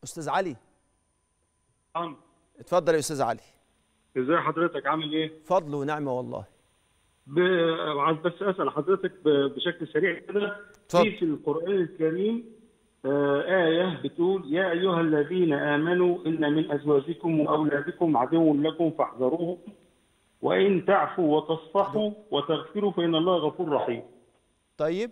استاذ علي عم اتفضل يا استاذ علي ازاي حضرتك عامل ايه؟ فضل ونعمه والله ب... عايز بس اسال حضرتك ب... بشكل سريع كده اتفضل. في في القران الكريم آه آية بتقول يا أيها الذين آمنوا إن من أزواجكم وأولادكم عدو لكم فاحذروهم وإن تعفوا وتصفحوا وتغفروا فإن الله غفور رحيم. طيب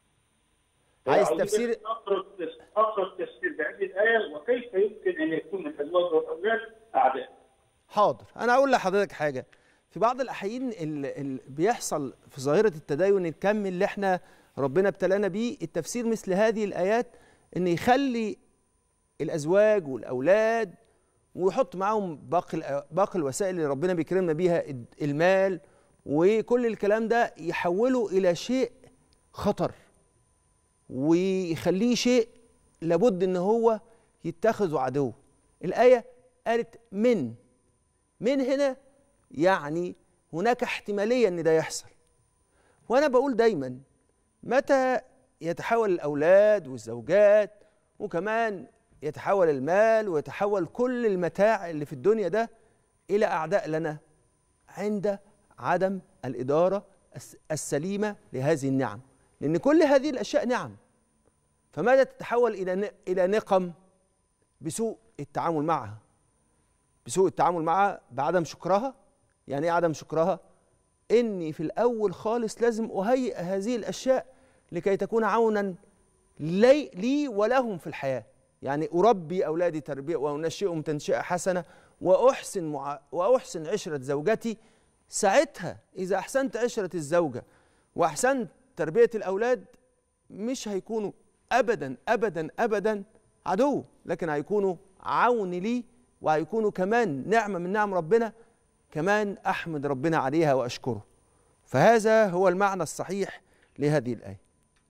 عايز عاوزين تفسير بس أقرب أقرب تفسير بهذه الآية وكيف يمكن أن يكون الأزواج والأولاد أعداء؟ حاضر انا اقول لحضرتك حاجه في بعض الاحيان اللي بيحصل في ظاهره التدين الكم اللي احنا ربنا ابتلانا بيه التفسير مثل هذه الايات ان يخلي الازواج والاولاد ويحط معاهم باقي الأ- باقي الوسائل اللي ربنا بيكرمنا بيها الد- المال وكل الكلام ده يحوله الى شيء خطر ويخليه شيء لابد ان هو يتخذ عدو الايه قالت من من هنا يعني هناك احتماليه ان ده يحصل وانا بقول دايما متى يتحول الاولاد والزوجات وكمان يتحول المال ويتحول كل المتاع اللي في الدنيا ده الى اعداء لنا عند عدم الاداره الس- السليمه لهذه النعم لان كل هذه الاشياء نعم فماذا تتحول الى ن- الى نقم بسوء التعامل معها بسوء التعامل معها بعدم شكرها يعني ايه عدم شكرها اني في الاول خالص لازم اهيئ هذه الاشياء لكي تكون عونا لي, لي ولهم في الحياه يعني اربي اولادي تربيه وانشئهم تنشئه حسنه واحسن مع واحسن عشره زوجتي ساعتها اذا احسنت عشره الزوجه واحسنت تربيه الاولاد مش هيكونوا ابدا ابدا ابدا عدو لكن هيكونوا عون لي وهيكونوا كمان نعمه من نعم ربنا كمان احمد ربنا عليها واشكره فهذا هو المعنى الصحيح لهذه الايه